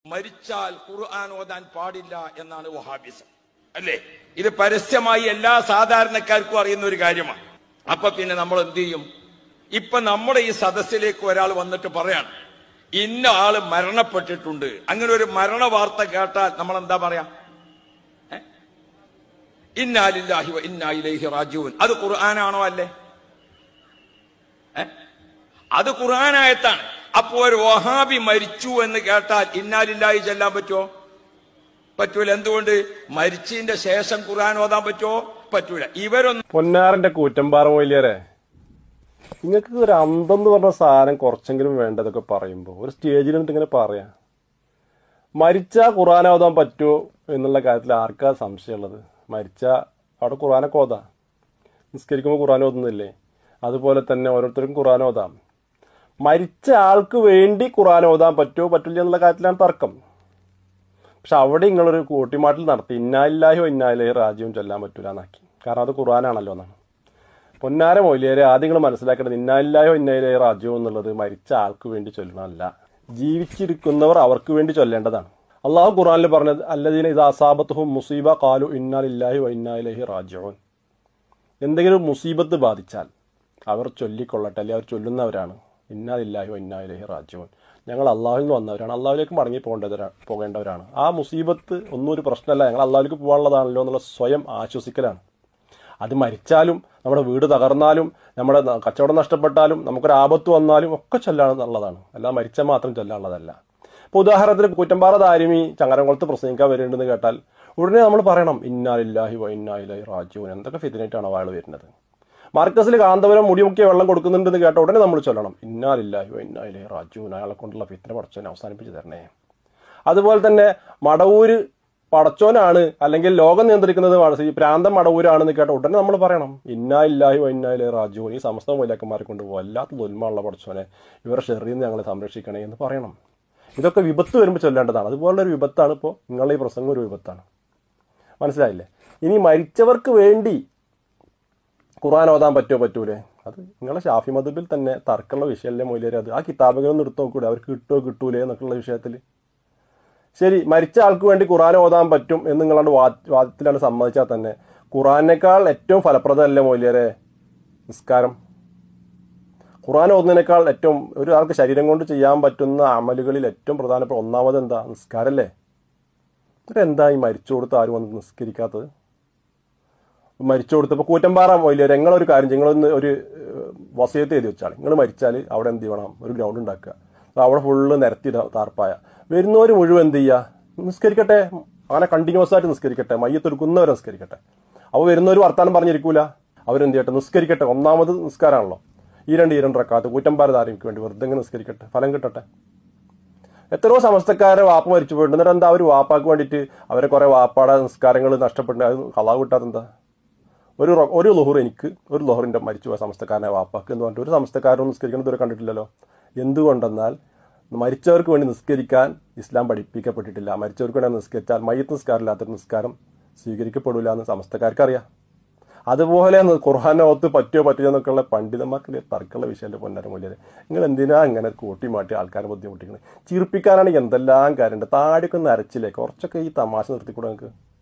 മരിച്ചാൽ ഖുർആൻ ഓതാൻ പാടില്ല എന്നാണ് വഹാബിസം അല്ലേ ഇത് പരസ്യമായി എല്ലാ സാധാരണക്കാർക്കും അറിയുന്ന ഒരു കാര്യമാണ് അപ്പൊ പിന്നെ നമ്മൾ എന്ത് ചെയ്യും ഇപ്പൊ നമ്മുടെ ഈ സദസ്സിലേക്ക് ഒരാൾ വന്നിട്ട് പറയാണ് ഇന്ന ആള് മരണപ്പെട്ടിട്ടുണ്ട് അങ്ങനെ ഒരു മരണ വാർത്ത കേട്ടാൽ നമ്മൾ എന്താ പറയാ ഏ? ഇന്നാലില്ലാഹി വ ഇന്നാ ഇലൈഹി റാജിഊൻ അത് ഖുർആനാണോ അല്ലേ ഏ? അത് ഖുർആനായത്താണ് അപ്പോ ഒരു വഹാബി മരിച്ചു എന്ന് കേട്ടാൽ ഇന്നാലില്ലാഹി ചെല്ലാൻ പറ്റുമോ പറ്റൂല എന്തുകൊണ്ട് മരിച്ചതിന്റെ ശേഷം ഖുർആൻ ഓതാൻ പറ്റുമോ പറ്റൂല ഇവരൊന്നും പൊന്നാറിന്റെ കൂറ്റമ്പാറ മൊയിലിയരെ നിങ്ങൾക്ക് ഒരു അന്തം എന്ന് പറഞ്ഞ സാധനം കുറച്ചെങ്കിലും വേണ്ടതൊക്കെ പറയുമ്പോൾ ഒരു സ്റ്റേജിൽ നിന്നിട്ട് ഇങ്ങനെ പറയാം മരിച്ച ഖുർആൻ ഓതാൻ പറ്റുമോ എന്നുള്ള കാര്യത്തിൽ ആർക്കാ സംശയമുള്ളത് മരിച്ച അവിടെ ഖുർആനൊക്കെ ഓതാം നിസ്കരിക്കുമ്പോൾ ഖുർആൻ ഓതുന്നില്ലേ അതുപോലെ തന്നെ ഓരോരുത്തർക്കും ഖുർആൻ ഓതാം മരിച്ച ആൾക്ക് വേണ്ടി ഖുർആൻ ഓതാൻ പറ്റുമോ പറ്റില്ല എന്നുള്ള കാര്യത്തിലാണ് തർക്കം പക്ഷെ അവിടെ നിങ്ങളൊരു കൂട്ടിമാട്ടിൽ നടത്തി ഇന്നാലില്ലാഹോ ഇന്നാലില്ലാഹി രാജ്യവും ചൊല്ലാൻ പറ്റൂല എന്നാക്കി കാരണം അത് ഖുർആനാണല്ലോ എന്നാണ് പൊന്നാര മൊയിലേരെ ആദ്യം നിങ്ങൾ മനസ്സിലാക്കേണ്ടത് ഇന്നാലില്ലാഹോ ഇന്നാലില്ലാഹി രാജ്യവും എന്നുള്ളത് മരിച്ച ആൾക്ക് വേണ്ടി ചൊല്ലണമല്ല ജീവിച്ചിരിക്കുന്നവർ അവർക്ക് വേണ്ടി ചൊല്ലേണ്ടതാണ് അള്ളാഹു ഖുർആനിൽ പറഞ്ഞത് അല്ലദീന ഇത് അസാബത്തുഹും മുസീബ കാലു ഇന്നാലില്ലാഹി വ ഇന്നാലില്ലാഹി രാജ്യവും എന്തെങ്കിലും മുസീബത്ത് ബാധിച്ചാൽ അവർ ചൊല്ലിക്കൊള്ളട്ടെ അല്ലെങ്കിൽ അവർ ചൊല്ലുന്നവരാണ് ഇന്നാലില്ലാഹി വ ഇന്നാലില്ലാഹി രാജ്യവും ഞങ്ങൾ അള്ളാഹുവിൽ നിന്ന് വന്നവരാണ് അള്ളാഹുലേക്ക് മടങ്ങി പോകേണ്ടവരാ പോകേണ്ടവരാണ് ആ മുസീബത്ത് ഒന്നും ഒരു പ്രശ്നമല്ല ഞങ്ങൾ അള്ളാഹുലേക്ക് പോകാനുള്ളതാണല്ലോ എന്നുള്ള സ്വയം ആശ്വസിക്കലാണ് അത് മരിച്ചാലും നമ്മുടെ വീട് തകർന്നാലും നമ്മുടെ ന- കച്ചവടം നഷ്ടപ്പെട്ടാലും നമുക്കൊരു ആപത്ത് വന്നാലും ഒക്കെ ചൊല്ലാനുള്ളതാണ് അല്ലാതെ മരിച്ചാൽ മാത്രം ചൊല്ലാനുള്ളതല്ല ഇപ്പോൾ ഉദാഹരണത്തിന് കുറ്റമ്പാറ ദാരിമി ചങ്ങരംകുളത്ത് പ്രസംഗിക്കാൻ വരുന്നുണ്ടെന്ന് കേട്ടാൽ ഉടനെ നമ്മൾ പറയണം ഇന്നാലില്ലാഹി വ ഇന്നാലില്ലാഹി റാജുവിൻ എന്തൊക്കെ ഫിതിനായിട്ടാണ് അയാൾ വരുന്നത് മാർക്കസിൽ കാന്തപുരം മുടിമുക്കിയ വെള്ളം കൊടുക്കുന്നുണ്ടെന്ന് കേട്ട ഉടനെ നമ്മൾ ചൊല്ലണം ഇന്നാലില്ലാഹി വ ഇന്നാലില്ലാഹി റാജുവിൻ അയാളെ കൊണ്ടുള്ള ഫിത്തിനെ പടച്ചവനെ അവസാനിപ്പിച്ച് തരണേ അതുപോലെ തന്നെ മടവൂര് പടച്ചോനാണ് അല്ലെങ്കിൽ ലോകം നിയന്ത്രിക്കുന്നത് മട- ഈ പ്രാന്തം മടവൂരാണെന്ന് കേട്ട ഉടനെ നമ്മൾ പറയണം ഇന്നാ ഇല്ലാഹി വൈന്നായിലെ രാജു ഈ സമസ്ത മൂലാക്കന്മാരെ കൊണ്ട് വല്ലാത്ത ദുൽമുള്ള പടച്ചോനെ ഇവരുടെ ഷെറിയിൽ നിന്ന് ഞങ്ങളെ സംരക്ഷിക്കണേ എന്ന് പറയണം ഇതൊക്കെ വിപത്ത് വരുമ്പോൾ ചൊല്ലേണ്ടതാണ് അതുപോലുള്ള ഒരു വിപത്താണ് ഇപ്പോൾ നിങ്ങളുടെ ഈ പ്രസംഗം ഒരു വിപത്താണ് മനസ്സിലായില്ലേ ഇനി മരിച്ചവർക്ക് വേണ്ടി ഖുർആൻ ഓതാൻ പറ്റുമോ പറ്റൂലേ അത് നിങ്ങളെ ഷാഫി മധുബിൽ തന്നെ തർക്കമുള്ള വിഷയമല്ലേ മൊയിലേരെ അത് ആ കിതാബുകളൊന്നും എടുത്ത് നോക്കൂടെ അവർക്ക് കിട്ടുമോ കിട്ടൂലേ എന്നൊക്കെയുള്ള വിഷയത്തിൽ ശരി മരിച്ച ആൾക്ക് വേണ്ടി ഖുറാൻ ഓതാൻ പറ്റും എന്ന് നിങ്ങളുടെ വാ- വാദത്തിലാണ് സമ്മതിച്ചാൽ തന്നെ ഖുറാനേക്കാൾ ഏറ്റവും ഫലപ്രദമല്ലേ മൊയിലേരെ നിസ്കാരം ഖുറാൻ ഓതുന്നതിനേക്കാൾ ഏറ്റവും ഒരാൾക്ക് ശരീരം കൊണ്ട് ചെയ്യാൻ പറ്റുന്ന അമലുകളിൽ ഏറ്റവും പ്രധാനപ്പെട്ട ഒന്നാമത് എന്താ നിസ്കാരല്ലേ എന്നിട്ട് എന്താ ഈ മരിച്ചു കൊടുത്ത് ആരും വന്ന് നിസ്കരിക്കാത്തത് മരിച്ചു കൊടുത്തപ്പോൾ കൂറ്റമ്പാറ മൊയിലേരെ നിങ്ങളൊരു കാര്യം ചെയ്യ്, നിങ്ങളൊന്ന് ഒരു ഏഹ്, വസയത്ത് എഴുതി വെച്ചാൽ നിങ്ങൾ മരിച്ചാൽ അവിടെ എന്ത് ചെയ്യണം ഒരു ഗ്രൗണ്ട് ഉണ്ടാക്കുക അപ്പോൾ അവിടെ ഫുള്ള് നിരത്തി ഇടാ- താർപ്പായ വരുന്നവർ മുഴുവൻ എന്ത് ചെയ്യുക നിസ്കരിക്കട്ടെ അങ്ങനെ കണ്ടിന്യൂസ് ആയിട്ട് നിസ്കരിക്കട്ടെ മയ്യത്തൊരുക്കുന്നവരെ നിസ്കരിക്കട്ടെ അപ്പോൾ വരുന്നവർ വർത്താനം പറഞ്ഞിരിക്കൂല അവരെന്ത് ചെയ്യട്ടെ നിസ്കരിക്കട്ടെ ഒന്നാമത് നിസ്കാരമാണല്ലോ ഈ രണ്ട് ഈ രണ്ട് റക്കാത്ത് കൂറ്റമ്പാറ ധാരമിക്ക് വേണ്ടി വെറുതെ ഇങ്ങനെ നിസ്കരിക്കട്ടെ ഫലം കിട്ടട്ടെ എത്രയോ സമസ്തക്കാരെ വാപ്പ മരിച്ചു പോയിട്ടുണ്ട് എന്നിട്ട് എന്താ അവർ വാപ്പാക്ക് വേണ്ടിയിട്ട് അവരെ കുറെ വാപ്പാടെ നിസ്കാരങ്ങൾ നഷ്ടപ്പെട്ടുണ്ട് അത് കളാവ് കിട്ടാത്ത എന്താ ഒരു റൊ- ഒരു ലൊഹർ എനിക്ക് ഒരു ലൊഹറിന്റെ മരിച്ചു പോയ സമസ്തക്കാരനെ വാപ്പാക്ക് എന്ന് പറഞ്ഞിട്ട് ഒരു സമസ്തക്കാരനും നിസ്കരിക്കണം ഇതുവരെ കണ്ടിട്ടില്ലല്ലോ എന്തുകൊണ്ടെന്നാൽ മരിച്ചവർക്ക് വേണ്ടി നിസ്കരിക്കാൻ ഇസ്ലാം പഠിപ്പിക്കപ്പെട്ടിട്ടില്ല മരിച്ചവർക്ക് വേണ്ടി നിസ്കരിച്ചാൽ മയ്യത്ത് നിസ്കാരമില്ലാത്തൊരു നിസ്കാരം സ്വീകരിക്കപ്പെടില്ല എന്ന് സമസ്തക്കാർക്ക് അറിയാം അതുപോലെ ഖുർഹാനെ ഒത്ത് പറ്റുമോ പറ്റില്ല എന്നൊക്കെയുള്ള പണ്ഡിതന്മാർക്ക് തർക്കമുള്ള വിഷയത്തിന്റെ പൊന്നര മൂല്യം നിങ്ങൾ എന്തിനാ ഇങ്ങനെ കൂട്ടി മാറ്റി ആൾക്കാരെ ബുദ്ധിമുട്ടിക്കുന്നത് ചിരിപ്പിക്കാനാണെങ്കിൽ എന്തെല്ലാം കാര്യമുണ്ട് താടിയൊക്കെ ഒന്ന് അരച്ചില്ലേ കുറച്ചൊക്കെ ഈ തമാശ നിർത്തിക്കൂടെ നിങ്ങൾക്ക്